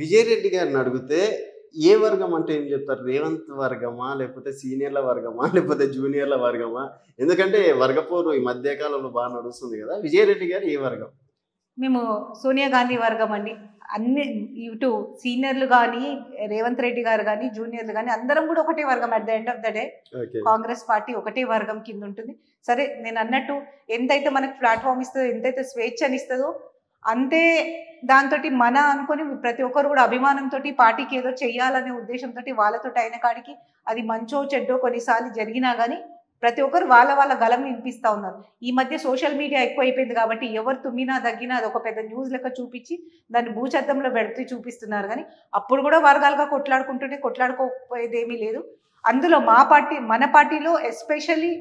విజయరెడ్డి గారిని అడిగితే ఏ వర్గం అంటే ఏం చెప్తారు రేవంత్ వర్గమా లేకపోతే సీనియర్ల వర్గమా లేకపోతే జూనియర్ల వర్గమా ఎందుకంటే వర్గపోరు ఈ మధ్య కాలంలో బాగా నడుస్తుంది కదా విజయరెడ్డి గారు ఏ వర్గం మేము సోనియా గాంధీ వర్గం అండి అన్ని ఇటు సీనియర్లు కానీ రేవంత్ రెడ్డి గారు కానీ జూనియర్లు కానీ అందరం కూడా ఒకటే వర్గం at the end of the day okay Congress party ఒకటే వర్గం కింద ఉంటుంది సరే నేను అన్నట్టు ఎంతైతే మనకు ప్లాట్ఫామ్ ఇస్తుందో ఎంతైతే స్వేచ్ఛనిస్తుందో అంతే దాంతో మన అనుకొని ప్రతి ఒక్కరు కూడా అభిమానంతో పార్టీకి ఏదో చెయ్యాలనే ఉద్దేశంతో వాళ్ళతో అయిన కాడికి అది మంచో చెడ్డో కొన్నిసార్లు జరిగినా కానీ ప్రతి ఒక్కరు వాళ్ళ వాళ్ళ గలం వినిపిస్తూ ఉన్నారు ఈ మధ్య సోషల్ మీడియా ఎక్కువ అయిపోయింది కాబట్టి ఎవరు తుమ్మినా దగ్గినా అది ఒక పెద్ద న్యూస్ లెక్క చూపించి దాన్ని భూచద్దంలో పెడుతూ చూపిస్తున్నారు కానీ అప్పుడు కూడా వర్గాలుగా కొట్లాడుకుంటుంటే కొట్లాడుకోపోయేది ఏమీ లేదు అందులో మా పార్టీ మన పార్టీలో ఎస్పెషల్లీ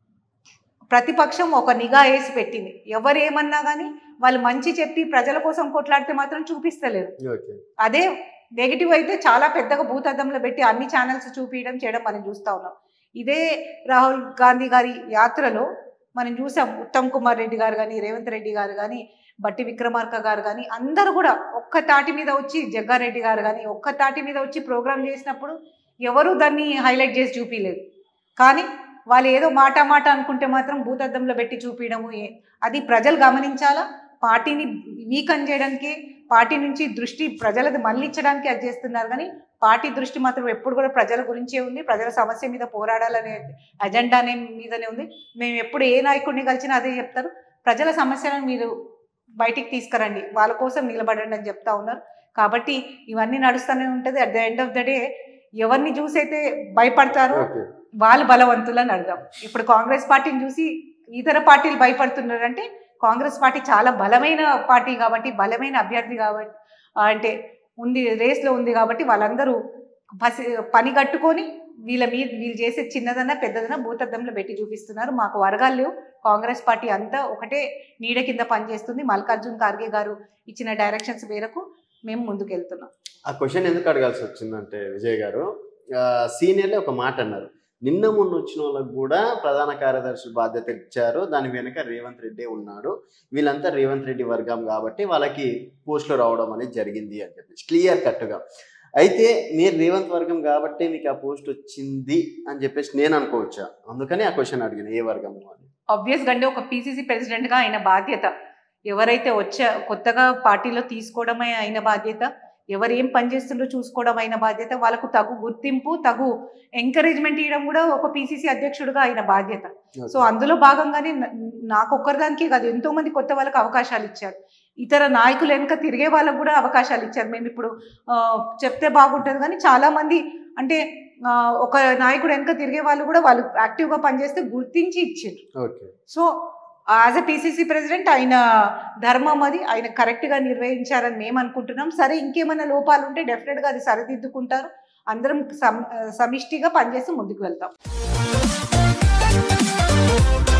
ప్రతిపక్షం ఒక నిఘా వేసి పెట్టింది ఎవరు ఏమన్నా కానీ వాళ్ళు మంచి చెప్పి ప్రజల కోసం కొట్లాడితే మాత్రం చూపిస్తలేరు ఓకే అదే నెగిటివ్ అయితే చాలా పెద్దగా భూతద్దంలో పెట్టి అన్ని ఛానల్స్ చూపించడం చేయడం మనం చూస్తూ ఉన్నాం ఇదే రాహుల్ గాంధీ గారి యాత్రలో మనం చూసాం ఉత్తమ్ కుమార్ రెడ్డి గారు కానీ రేవంత్ రెడ్డి గారు కానీ బట్టి విక్రమార్క గారు కానీ అందరూ కూడా ఒక్క తాటి మీద వచ్చి జగ్గారెడ్డి గారు కానీ ఒక్క తాటి మీద వచ్చి ప్రోగ్రామ్ చేసినప్పుడు ఎవరు దాన్ని హైలైట్ చేసి చూపించలేదు కానీ వాళ్ళు ఏదో మాట మాట అనుకుంటే మాత్రం భూతద్దంలో పెట్టి చూపించడము ఏ- అది ప్రజలు గమనించాలా పార్టీని వీకన్ చేయడానికి పార్టీ నుంచి దృష్టి ప్రజలది మళ్ళించడానికి అది చేస్తున్నారు కానీ పార్టీ దృష్టి మాత్రం ఎప్పుడు కూడా ప్రజల గురించే ఉంది ప్రజల సమస్య మీద పోరాడాలనే అజెండానే మీదనే ఉంది మేము ఎప్పుడు ఏ నాయకుడిని కలిసినా అదే చెప్తారు ప్రజల సమస్యలను మీరు బయటికి తీసుకురండి వాళ్ళ కోసం నిలబడండి అని చెప్తా ఉన్నారు కాబట్టి ఇవన్నీ నడుస్తూనే ఉంటుంది at the end of the day ఎవరిని చూసైతే భయపడతారో ఓకే వాళ్ళు బలవంతులని అర్థం ఇప్పుడు కాంగ్రెస్ పార్టీని చూసి ఇతర పార్టీలు భయపడుతున్నారంటే కాంగ్రెస్ పార్టీ చాలా బలమైన పార్టీ కాబట్టి బలమైన అభ్యర్థి కాబట్టి ఆ, అంటే ఉంది రేస్లో ఉంది కాబట్టి వాళ్ళందరూ పసి పని కట్టుకొని వీళ్ళ మీద వీళ్ళు చేసే చిన్నదన్నా పెద్దదన్నా భూతద్దంలో పెట్టి చూపిస్తున్నారు మాకు వర్గాలు లేవు కాంగ్రెస్ పార్టీ అంతా ఒకటే నీడ కింద పనిచేస్తుంది మల్కార్జున్ ఖార్గే గారు ఇచ్చిన డైరెక్షన్స్ మేరకు మేము ముందుకు వెళ్తున్నాం ఆ క్వశ్చన్ ఎందుకు అడగాల్సి వచ్చిందంటే విజయ్ గారు సీనియర్లే ఒక మాట అన్నారు నిన్న మొన్న వచ్చిన వాళ్ళకు కూడా ప్రధాన కార్యదర్శి బాధ్యత ఇచ్చారు దాని వెనుక రేవంత్ రెడ్డి ఉన్నాడు వీళ్ళంతా రేవంత్ రెడ్డి వర్గం కాబట్టి వాళ్ళకి పోస్టులు రావడం అనేది జరిగింది అని చెప్పేసి క్లియర్ కట్గా అయితే మీరు రేవంత్ వర్గం కాబట్టి మీకు ఆ పోస్ట్ వచ్చింది అని చెప్పేసి నేను అనుకోవచ్చా అందుకని ఆ క్వశ్చన్ అడిగిన ఏ వర్గము అని ఆబ్వియస్గా అంటే ఒక పీసీసీ ప్రెసిడెంట్గా ఆయన బాధ్యత ఎవరైతే వచ్చా కొత్తగా పార్టీలో తీసుకోవడమే అయిన బాధ్యత ఎవరు ఏం పనిచేస్తుందో చూసుకోవడం అయిన బాధ్యత వాళ్ళకు తగు గుర్తింపు తగు ఎంకరేజ్మెంట్ ఇవ్వడం కూడా ఒక పీసీసీ అధ్యక్షుడిగా అయిన బాధ్యత సో అందులో భాగంగానే న- నాకు ఒక్కరిదానికి కాదు ఎంతో మంది కొత్త వాళ్ళకి అవకాశాలు ఇచ్చారు ఇతర నాయకులు వెనుక తిరిగే వాళ్ళకు కూడా అవకాశాలు ఇచ్చారు మేము ఇప్పుడు ఆ, చెప్తే బాగుంటుంది కానీ చాలా మంది అంటే ఆ, ఒక నాయకుడు వెనుక తిరిగే వాళ్ళు కూడా వాళ్ళు యాక్టివ్గా పనిచేస్తే గుర్తించి ఇచ్చారు okay so as a PCC president ఆయన ధర్మం అది ఆయన కరెక్ట్గా నిర్వహించారని మేము అనుకుంటున్నాం సరే ఇంకేమైనా లోపాలు ఉంటే డెఫినెట్గా అది సరిదిద్దుకుంటారు అందరం సమ్ సమిష్టిగా పనిచేసి ముందుకు వెళ్తాం